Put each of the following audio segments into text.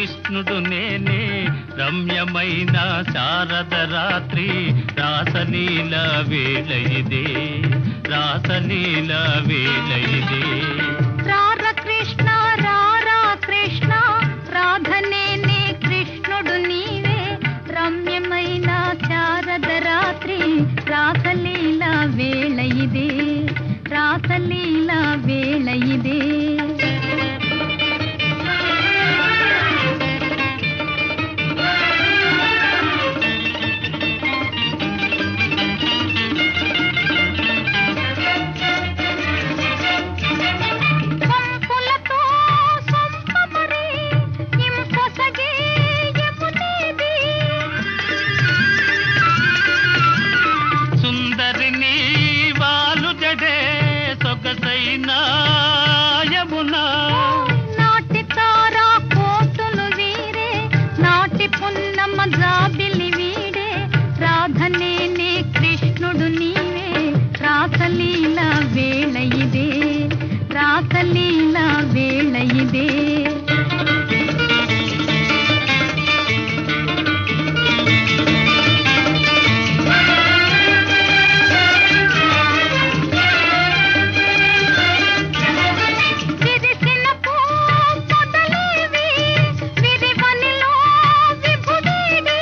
కృష్ణుడు నేనే రమ్యమైన శారద రాత్రి రాసలీల వేళ ఇదే రాసలీల వేళ ఇదే రార కృష్ణ రారా కృష్ణ రాధనేనే కృష్ణుడు నీవే రమ్యమైన శారద రాత్రి రాసలీల వేళ ఇదే రాసలీల వేళ ఇదే పంపులతో సొంపమరి ఇంపొసగే యమునేది సుందరిని వాలు జడే సొగసైన యమునా నాటి తారా కోటులు వీరే నాటి పున్నమ్మ జాబిలి వీడే రాధనేనే కృష్ణుడు నీవే రాసలీల వేళ ఇదే రాసలీల వేళ ఇదే విరిసిన పూ పొదలేవి విరివనిలో విభుడేడి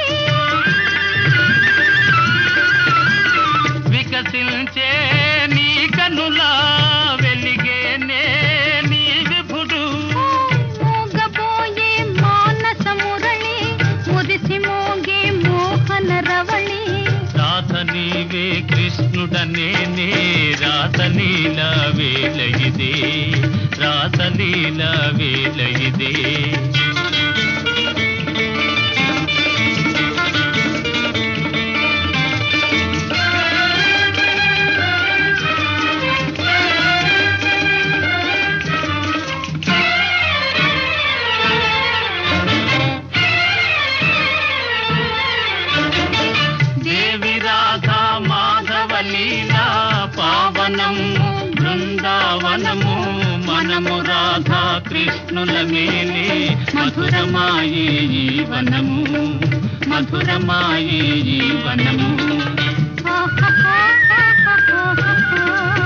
వికసించే నీ కనులా వెలిగేనే నీ విభుడు మోగబోయే మానస మురళి మురిసి మోగే మోహన రవళి రాధ నీవే కృష్ణుడనేనే రాసలీల వేళ ఇదే రాసలీల వేళ ఇదే దేవి రాధా మాధవ లీలా పావనము బృందావనము మనము రాధా కృష్ణుల మేలే మధురమాయే ఈ వనము మధురమాయే ఈ వనము ఆహాహాహాహాహా.